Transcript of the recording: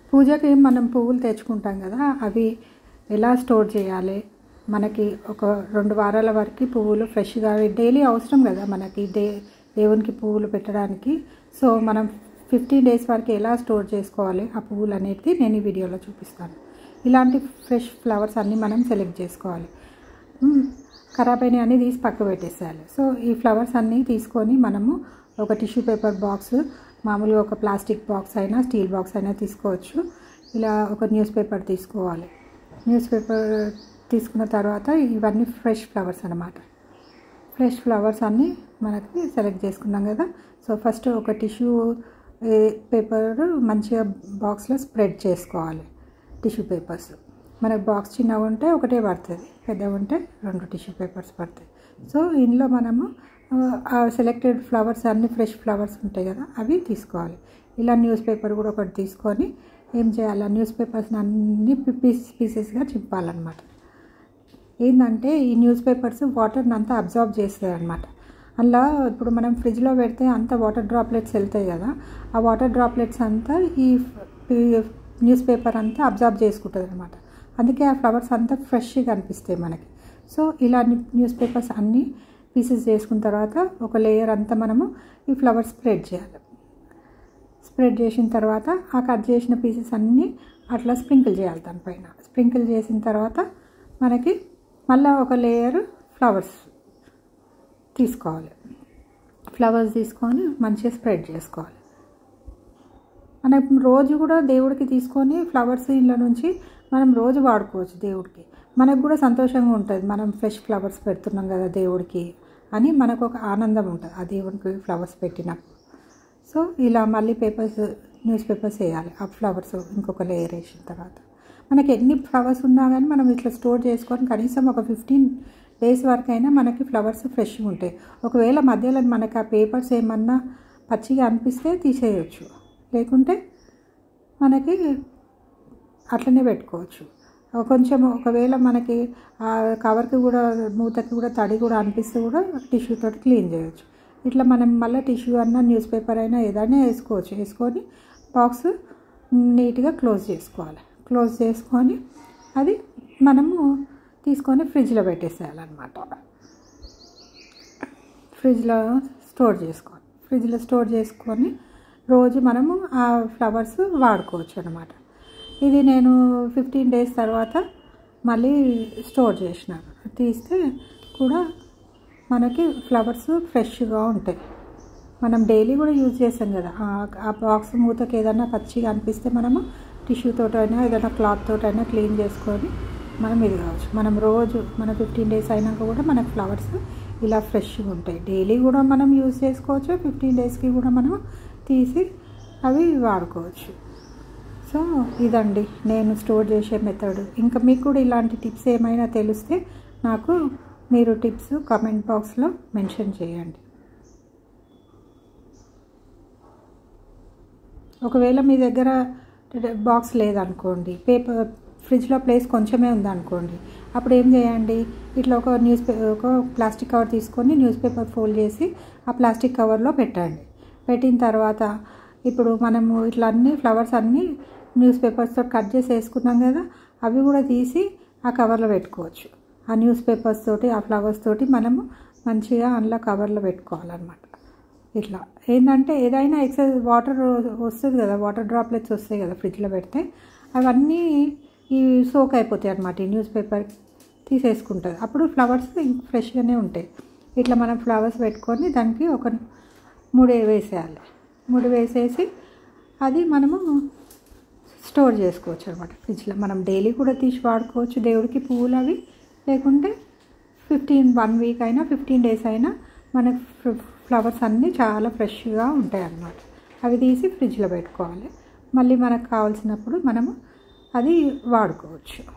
పూజకి మనం పువ్వులు తెచ్చుకుంటాం కదా అవి ఎలా స్టోర్ చేయాలి మనకి ఒక రెండు వారాల వరకు పువ్వులు ఫ్రెష్గా డైలీ అవసరం కదా మనకి దే దేవునికి పువ్వులు పెట్టడానికి సో మనం ఫిఫ్టీన్ డేస్ వరకు ఎలా స్టోర్ చేసుకోవాలి ఆ పువ్వులు అనేది నేను ఈ వీడియోలో చూపిస్తాను ఇలాంటి ఫ్రెష్ ఫ్లవర్స్ అన్నీ మనం సెలెక్ట్ చేసుకోవాలి మ్మ్. ఖరాబ్ అయినవి అన్నీ తీసి పక్క పెట్టేసేయాలి సో ఈ ఫ్లవర్స్ అన్నీ తీసుకొని మనము ఒక టిష్యూ పేపర్ బాక్స్ మామూలుగా ఒక ప్లాస్టిక్ బాక్స్ అయినా స్టీల్ బాక్స్ అయినా తీసుకోవచ్చు ఇలా ఒక న్యూస్ పేపర్ తీసుకోవాలి న్యూస్ పేపర్ తీసుకున్న తర్వాత ఇవన్నీ ఫ్రెష్ ఫ్లవర్స్ అన్నమాట ఫ్రెష్ ఫ్లవర్స్ అన్నీ మనకి సెలెక్ట్ చేసుకున్నాం కదా సో ఫస్ట్ ఒక టిష్యూ పేపర్ మంచిగా బాక్స్లో స్ప్రెడ్ చేసుకోవాలి టిష్యూ పేపర్స్ మనకు బాక్స్ చిన్నగా ఉంటే ఒకటే పడుతుంది పెద్దగా ఉంటే రెండు టిష్యూ పేపర్స్ పడతాయి సో ఇందులో మనము ఆ సెలెక్టెడ్ ఫ్లవర్స్ అన్ని ఫ్రెష్ ఫ్లవర్స్ ఉంటాయి కదా అవి తీసుకోవాలి ఇలా న్యూస్ పేపర్ కూడా ఒకటి తీసుకొని ఏం చేయాలి ఆ న్యూస్ పేపర్స్ని అన్ని పీస్ పీసెస్గా చింపాలన్నమాట ఏంటంటే ఈ న్యూస్ పేపర్స్ వాటర్ని అంతా అబ్జార్బ్ చేస్తాయి అనమాట అలా ఇప్పుడు మనం ఫ్రిడ్జ్లో పెడితే అంత వాటర్ డ్రాప్లెట్స్ వెళ్తాయి కదా ఆ వాటర్ డ్రాప్లెట్స్ అంతా ఈ న్యూస్ పేపర్ అంతా అబ్జార్బ్ చేసుకుంటుంది అనమాట అందుకే ఆ ఫ్లవర్స్ అంతా ఫ్రెష్గా అనిపిస్తాయి మనకి సో ఇలా న్యూస్ పేపర్స్ అన్నీ పీసెస్ చేసుకున్న తర్వాత ఒక లేయర్ అంతా మనము ఈ ఫ్లవర్స్ స్ప్రెడ్ చేయాలి స్ప్రెడ్ చేసిన తర్వాత ఆ కట్ చేసిన పీసెస్ అన్నీ అట్లా స్ప్రింకిల్ చేయాలి దానిపైన స్ప్రింకిల్ చేసిన తర్వాత మనకి మళ్ళీ ఒక లేయర్ ఫ్లవర్స్ తీసుకోవాలి ఫ్లవర్స్ తీసుకొని మంచిగా స్ప్రెడ్ చేసుకోవాలి మనం రోజు కూడా దేవుడికి తీసుకొని ఫ్లవర్స్ ఇంట్లో నుంచి మనం రోజు వాడుకోవచ్చు దేవుడికి మనకు కూడా సంతోషంగా ఉంటుంది మనం ఫ్రెష్ ఫ్లవర్స్ పెడుతున్నాం కదా దేవుడికి అని మనకు ఒక ఆనందం ఉంటుంది ఆ దేవుడికి ఫ్లవర్స్ పెట్టినప్పుడు సో ఇలా మళ్ళీ పేపర్స్ న్యూస్ పేపర్స్ వేయాలి ఆ ఫ్లవర్స్ ఇంకొక లేయర్ వేసిన తర్వాత మనకి ఎన్ని ఫ్లవర్స్ ఉన్నా కానీ మనం ఇట్లా స్టోర్ చేసుకొని కనీసం ఒక ఫిఫ్టీన్ డేస్ వరకు అయినా మనకి ఫ్లవర్స్ ఫ్రెష్గా ఉంటాయి ఒకవేళ మధ్యలో మనకి ఆ పేపర్స్ ఏమన్నా పచ్చిగా అనిపిస్తే తీసేయచ్చు లేకుంటే మనకి అట్లనే పెట్టుకోవచ్చు కొంచెం ఒకవేళ మనకి ఆ కవర్కి కూడా మూతకి కూడా తడి కూడా అనిపిస్తే కూడా టిష్యూ తోటి క్లీన్ చేయొచ్చు ఇట్లా మనం మళ్ళీ టిష్యూ అన్నా న్యూస్ పేపర్ అయినా ఏదైనా వేసుకోవచ్చు వేసుకొని బాక్స్ నీట్గా క్లోజ్ చేసుకోవాలి క్లోజ్ చేసుకొని అది మనము తీసుకొని ఫ్రిడ్జ్లో పెట్టేసేయాలన్నమాట ఫ్రిడ్జ్లో స్టోర్ చేసుకోవాలి ఫ్రిడ్జ్లో స్టోర్ చేసుకొని రోజు మనము ఆ ఫ్లవర్స్ వాడుకోవచ్చు అనమాట ఇది నేను ఫిఫ్టీన్ డేస్ తర్వాత మళ్ళీ స్టోర్ చేసినాను తీస్తే కూడా మనకి ఫ్లవర్స్ ఫ్రెష్గా ఉంటాయి మనం డైలీ కూడా యూజ్ చేస్తాం కదా ఆ బాక్స్ మూతకి ఏదైనా పచ్చిగా అనిపిస్తే మనము టిష్యూ తోటైనా ఏదైనా క్లాత్ తోటైనా క్లీన్ చేసుకొని మనం ఇది కావచ్చు మనం రోజు మన ఫిఫ్టీన్ డేస్ అయినాక కూడా మనకు ఫ్లవర్స్ ఇలా ఫ్రెష్గా ఉంటాయి డైలీ కూడా మనం యూజ్ చేసుకోవచ్చు ఫిఫ్టీన్ డేస్కి కూడా మనం తీసి అవి వాడుకోవచ్చు సో ఇదండి నేను స్టోర్ చేసే మెథడ్ ఇంకా మీకు కూడా ఇలాంటి టిప్స్ ఏమైనా తెలిస్తే నాకు మీరు టిప్స్ కామెంట్ బాక్స్లో మెన్షన్ చేయండి ఒకవేళ మీ దగ్గర బాక్స్ లేదనుకోండి పేపర్ ఫ్రిడ్జ్లో ప్లేస్ కొంచెమే ఉందనుకోండి అప్పుడు ఏం చేయండి ఇట్లా ఒక న్యూస్ పే ఒక ప్లాస్టిక్ కవర్ తీసుకొని న్యూస్ పేపర్ ఫోల్డ్ చేసి ఆ ప్లాస్టిక్ కవర్లో పెట్టండి పెట్టిన తర్వాత ఇప్పుడు మనము ఇట్లా అన్ని ఫ్లవర్స్ అన్నీ న్యూస్ పేపర్స్తో కట్ చేసి వేసుకున్నాం కదా అవి కూడా తీసి ఆ కవర్లో పెట్టుకోవచ్చు ఆ న్యూస్ పేపర్స్ తోటి ఆ ఫ్లవర్స్ తోటి మనము మంచిగా అందులో కవర్లో పెట్టుకోవాలన్నమాట ఇట్లా ఏంటంటే ఏదైనా ఎక్సెస్ వాటర్ వస్తుంది కదా వాటర్ డ్రాప్లెట్స్ వస్తాయి కదా ఫ్రిడ్జ్లో పెడితే అవన్నీ ఈ సోక్ అయిపోతాయి అనమాట ఈ న్యూస్ పేపర్ తీసేసుకుంటుంది అప్పుడు ఫ్లవర్స్ ఫ్రెష్గానే ఉంటాయి ఇట్లా మనం ఫ్లవర్స్ పెట్టుకొని దానికి ఒక మూడు వేసేయాలి మూడు వేసేసి అది మనము స్టోర్ చేసుకోవచ్చు అనమాట ఫ్రిడ్జ్లో మనం డైలీ కూడా తీసి వాడుకోవచ్చు దేవుడికి పువ్వులు అవి లేకుంటే ఫిఫ్టీన్ వన్ వీక్ అయినా ఫిఫ్టీన్ డేస్ అయినా మనకు ఫ్లవర్స్ అన్నీ చాలా ఫ్రెష్గా ఉంటాయి అన్నమాట అవి తీసి ఫ్రిడ్జ్లో పెట్టుకోవాలి మళ్ళీ మనకు కావాల్సినప్పుడు మనము అది వాడుకోవచ్చు